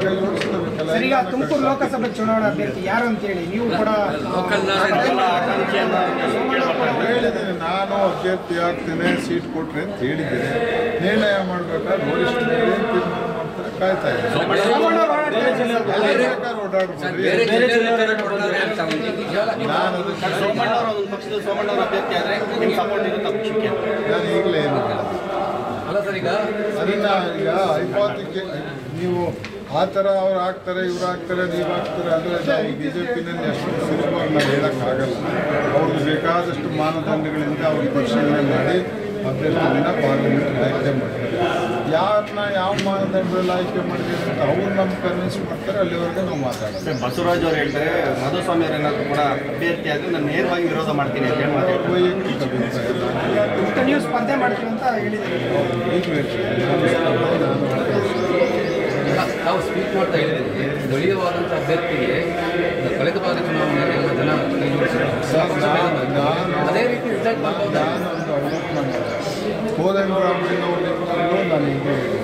Sir ಈಗ ತುಮಕೂರು ಲೋಕಸಭೆ ಚುನಾವಣಾ ಅಭ್ಯರ್ಥಿ ಯಾರು ಅಂತ ಹೇಳಿ ನೀವು ಕೂಡ ಹೇಳಿದ್ದೀನಿ ನಾನು ಅಭ್ಯರ್ಥಿ ಆಗ್ತೇನೆ ಸೀಟ್ ಕೊಟ್ರೆ ಅಂತ ಹೇಳಿದ್ದೀನಿ ನಿರ್ಣಯ ಮಾಡ್ಬೇಕಾದ್ರೆ ವರಿಷ್ಠರು ಏನ್ ತೀರ್ಮಾನ ಮಾಡ್ತಾರೆ ಕಾಯ್ತಾ ಇದ್ದೀನಿ ಸೋಮಣ್ಣವ್ರು ಓಡಾಡ್ತಾ ಇದ್ದಾರೆ. ನಾನು ಅದಕ್ಕೆ ಸೋಮಣ್ಣವ್ರ ಒಂದು ಪಕ್ಷದ ಸೋಮಣ್ಣವ್ರ ಅಭ್ಯರ್ಥಿ ಆದ್ರೆ ನಿಮ್ಮ ಸಪೋರ್ಟ್ ಇರುತ್ತೆ ಆ ಪಕ್ಷಕ್ಕೆ ನಾನು ಈಗಲೇ ಏನು ಹೇಳೋದು. ಅಲ್ಲ ಸರ್ ಈಗ ಅದನ್ನ ಈಗ ಐಪಾತಿಗೆ ನೀವು ಆ ಥರ ಅವ್ರು ಆಗ್ತಾರೆ ಇವ್ರು ಆಗ್ತಾರೆ ನೀವು ಆಗ್ತಾರೆ ಅಂದರೆ ನಾವು ಬಿ ಜೆ ಪಿನಲ್ಲಿ ಅಷ್ಟು ಸುಲಭವಾಗಿ ನಾವು ಹೇಳೋಕ್ಕಾಗಲ್ಲ ಅವ್ರಿಗೆ ಬೇಕಾದಷ್ಟು ಮಾನದಂಡಗಳಿಂದ ಅವ್ರ ಪರಿಶೀಲನೆ ಮಾಡಿ ಅಭ್ಯರ್ಥಿಗಳನ್ನ ಪಾರ್ಲಿಮೆಂಟ್ ಆಯ್ಕೆ ಮಾಡ್ತಾರೆ ಯಾರನ್ನ ಯಾವ ಮಾನದಂಡದಲ್ಲಿ ಆಯ್ಕೆ ಮಾಡಿದ್ರೆ ಅಂತ ಅವ್ರು ನಮ್ಗೆ ಕನ್ವಿನ್ಸ್ ಮಾಡ್ತಾರೆ ಅಲ್ಲಿವರೆಗೆ ನಾವು ಮಾತಾಡೋದು ಸರ್ ಬಸವರಾಜ್ ಅವರು ಹೇಳ್ತಾರೆ ಮಧುಸ್ವಾಮಿ ಅವರು ಏನಾದ್ರು ಕೂಡ ಅಭ್ಯರ್ಥಿ ಆದ್ರೆ ನಾನು ನೇರವಾಗಿ ವಿರೋಧ ಮಾಡ್ತೀನಿ ಅಂತ ಹೇಳಿ ಮಾತಾಡ್ತಾರೆ ವೈಯಕ್ತಿಕ ಅಭಿಪ್ರಾಯ ಮತ್ತೆ ನೀವು ಸ್ಪರ್ಧೆ ಮಾಡ್ತೀವಿ ಅಂತ ಹೇಳಿದ್ದೀರಿ ಈಗಲೂ ಹೇಳ್ತೀನಿ. ನಾನು ತಾವು ಸ್ಪೀಕ್ ಮಾಡ್ತಾ ಹೇಳಿದ್ರೆ ಸ್ಥಳೀಯವಾದಂಥ ಅಭ್ಯರ್ಥಿಗೆ ಕಳೆದ ಬಾರಿ ಚುನಾವಣೆಯಲ್ಲಿ ಎಲ್ಲ ಜನ ಕೈ ಜೋಡಿಸಿದ್ರು. ನಾನು ಅದೇ ರೀತಿ ರಿಸಲ್ಟ್ ಬರ್ಬೋದಾ ನಾನೊಂದು ಅವಲೋಕನ ಮಾಡಿದೆ ಕೋದಂಡರಾಮಯ್ಯನವರು ನಾನು ಹೀಗೆ ಹೇಳಿದೆ